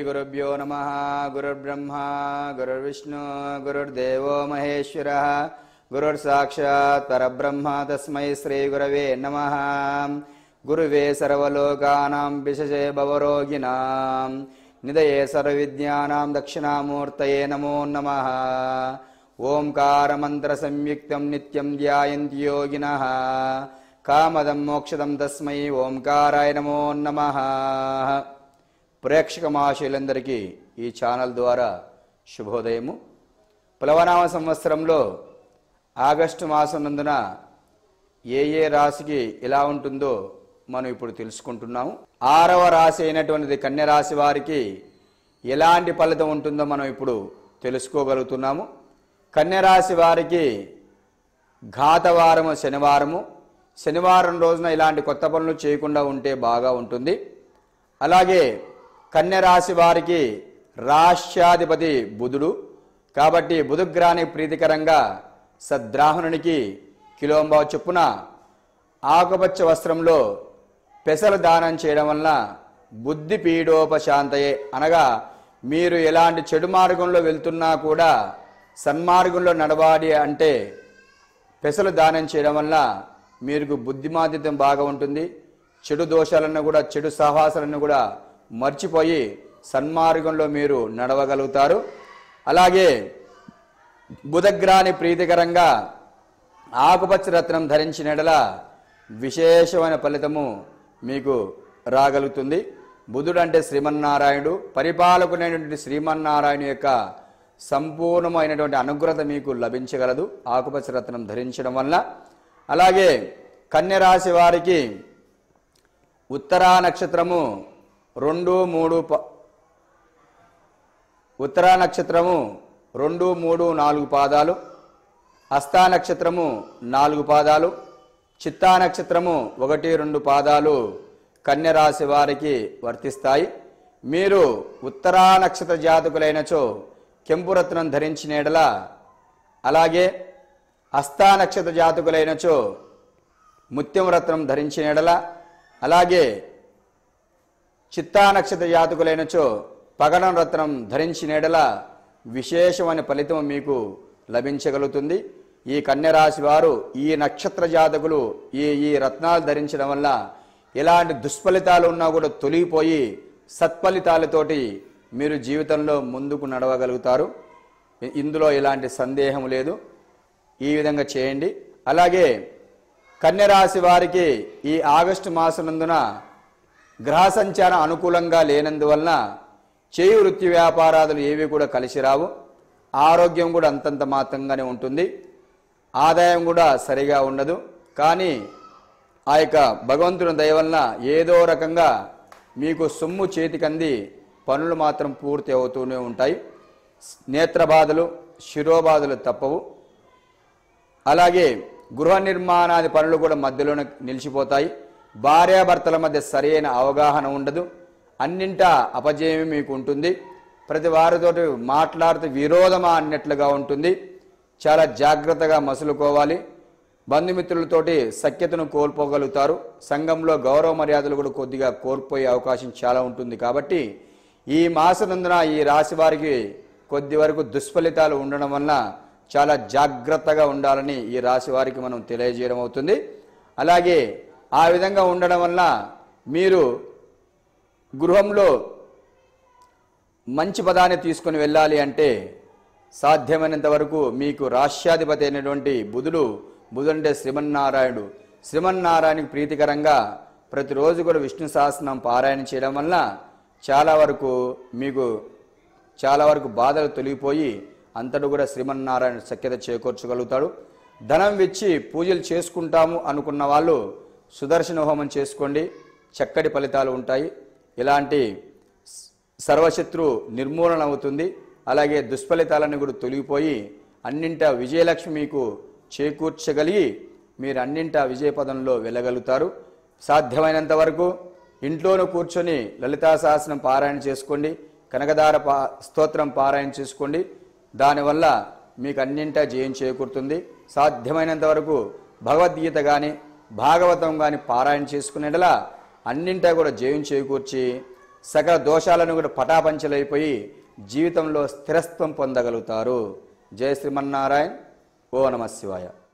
श्रीगुरुभ्यो नमः गुरुर्ब्रह्मा गुरुर्विष्णु गुरुर्देवो महेश्वरः गुरुर्साक्षात् परब्रह्म तस्मै श्रीगुरवे नमः गुरुवे सर्वलोकानां विशजे भवरोगिणां निधये सर्वविद्यानां दक्षिणामूर्तये नमो नमः ओङ्कारमन्त्रसंयुक्तं नित्यं ध्यायन्ति योगिनः కామదం మోక్షదం తస్మై ఓంకారాయ నమో నమ ప్రేక్షక మహాశయులందరికీ ఈ ఛానల్ ద్వారా శుభోదయము ప్లవనామ సంవత్సరంలో ఆగస్టు మాసం నందున ఏ ఏ రాశికి ఎలా ఉంటుందో మనం ఇప్పుడు తెలుసుకుంటున్నాము ఆరవ రాశి అయినటువంటిది కన్య రాశి వారికి ఎలాంటి ఫలితం ఉంటుందో మనం ఇప్పుడు తెలుసుకోగలుగుతున్నాము కన్య రాశి వారికి ఘాతవారము శనివారము శనివారం రోజున ఇలాంటి కొత్త పనులు చేయకుండా ఉంటే బాగా ఉంటుంది అలాగే కన్య రాశి వారికి రాష్ట్రాధిపతి బుధుడు కాబట్టి బుధగ్రానికి ప్రీతికరంగా సద్రాహునునికి కిలోంబా చొప్పున ఆకుపచ్చ వస్త్రంలో పెసలు దానం చేయడం వలన బుద్ధి పీడోపశాంతయే అనగా మీరు ఎలాంటి చెడు మార్గంలో వెళ్తున్నా కూడా సన్మార్గంలో నడవాలి అంటే పెసలు దానం చేయడం వల్ల మీకు బుద్ధిమాంద్యతం బాగా ఉంటుంది చెడు దోషాలను కూడా చెడు సహవాసాలను కూడా మర్చిపోయి సన్మార్గంలో మీరు నడవగలుగుతారు అలాగే బుధగ్రాని ప్రీతికరంగా ఆకుపచ్చ రత్నం ధరించిన ఎడల విశేషమైన ఫలితము మీకు రాగలుగుతుంది బుధుడు అంటే శ్రీమన్నారాయణుడు పరిపాలకునైనటువంటి శ్రీమన్నారాయణ యొక్క సంపూర్ణమైనటువంటి అనుగ్రత మీకు లభించగలదు ఆకుపచ్చ రత్నం ధరించడం వల్ల అలాగే కన్యరాశి వారికి ఉత్తరా నక్షత్రము రెండు మూడు ప ఉత్తరా నక్షత్రము రెండు మూడు నాలుగు పాదాలు హస్తా నక్షత్రము నాలుగు పాదాలు చిత్తా నక్షత్రము ఒకటి రెండు పాదాలు కన్యరాశి వారికి వర్తిస్తాయి మీరు ఉత్తరా నక్షత్ర జాతకులైనచో కెంపురత్నం ధరించిన ఎడల అలాగే హస్తా నక్షత్ర జాతకులైనచో ముత్యం రత్నం ధరించిన ఎడల అలాగే చిత్తా నక్షత్ర జాతకులైనచో పగడం రత్నం ధరించిన ఎడల విశేషమైన ఫలితం మీకు లభించగలుగుతుంది ఈ కన్యరాశి వారు ఈ నక్షత్ర జాతకులు ఈ ఈ రత్నాలు ధరించడం వల్ల ఎలాంటి దుష్ఫలితాలు ఉన్నా కూడా తొలగిపోయి సత్ఫలితాలతోటి మీరు జీవితంలో ముందుకు నడవగలుగుతారు ఇ- ఇందులో ఎలాంటి సందేహం లేదు ఈ విధంగా చేయండి అలాగే కన్యరాశి వారికి ఈ ఆగస్టు మాసనందున గ్రహ సంచారం అనుకూలంగా లేనందువలన చేయి వృత్తి వ్యాపారాదులు ఏవి కూడా కలిసి రావు ఆరోగ్యం కూడా అంతంత మాత్రంగానే ఉంటుంది ఆదాయం కూడా సరిగా ఉండదు కానీ ఆ యొక్క భగవంతుని దయ వలన ఏదో రకంగా మీకు సొమ్ము చేతికంది పనులు మాత్రం పూర్తి అవుతూనే ఉంటాయి నేత్ర బాధలు శిరోబాధలు తప్పవు అలాగే గృహ నిర్మాణాది పనులు కూడా మధ్యలోనే నిలిచిపోతాయి భార్యాభర్తల మధ్య సరైన అవగాహన ఉండదు అన్నింటా అపజయమే మీకు ఉంటుంది ప్రతి వారితోటి మాట్లాడుతూ విరోధమా అన్నట్లుగా ఉంటుంది చాలా జాగ్రత్తగా మసులుకోవాలి బంధుమిత్రులతోటి సఖ్యతను కోల్పోగలుగుతారు సంఘంలో గౌరవ మర్యాదలు కూడా కొద్దిగా కోల్పోయే అవకాశం చాలా ఉంటుంది కాబట్టి ఈ మాసనందున ఈ రాశి వారికి కొద్ది వరకు దుష్ఫలితాలు ఉండడం వలన చాలా జాగ్రత్తగా ఉండాలని ఈ రాశి వారికి మనం తెలియజేయడం అవుతుంది అలాగే ఆ విధంగా ఉండడం వలన మీరు గృహంలో మంచి పదాన్ని తీసుకొని వెళ్ళాలి అంటే సాధ్యమైనంత వరకు మీకు రాష్ట్రాధిపతి అయినటువంటి బుధుడు బుధుడు అంటే శ్రీమన్నారాయణుడు శ్రీమన్నారాయణకి ప్రీతికరంగా ప్రతిరోజు కూడా విష్ణు సహస్రనామం పారాయణ చేయడం వల్ల చాలా వరకు మీకు చాలా వరకు బాధలు తొలగిపోయి అంతటి కూడా శ్రీమన్నారాయణ సఖ్యత చేకూర్చగలుగుతాడు ధనం ఇచ్చి పూజలు చేసుకుంటాము అనుకున్న వాళ్ళు సుదర్శన హోమం చేసుకోండి చక్కటి ఫలితాలు ఉంటాయి ఇలాంటి సర్వశత్రు నిర్మూలన అవుతుంది అలాగే దుష్ఫలితాలన్నీ కూడా తొలగిపోయి అన్నింటా విజయలక్ష్మి మీకు చేకూర్చగలిగి మీరు అన్నింటా విజయపదంలో వెళ్ళగలుగుతారు సాధ్యమైనంత వరకు ఇంట్లోనూ కూర్చొని లలితా సహస్రం పారాయణ చేసుకోండి కనకదార పా స్తోత్రం పారాయణ చేసుకోండి దానివల్ల మీకు అన్నింటా జయం చేకూరుతుంది సాధ్యమైనంత వరకు భగవద్గీత కానీ భాగవతం కానీ పారాయణ చేసుకునేలా అన్నింటా కూడా జయం చేకూర్చి సకల దోషాలను కూడా పటాపంచలైపోయి జీవితంలో స్థిరత్వం పొందగలుగుతారు జయ శ్రీమన్నారాయణ ఓ నమ శివాయ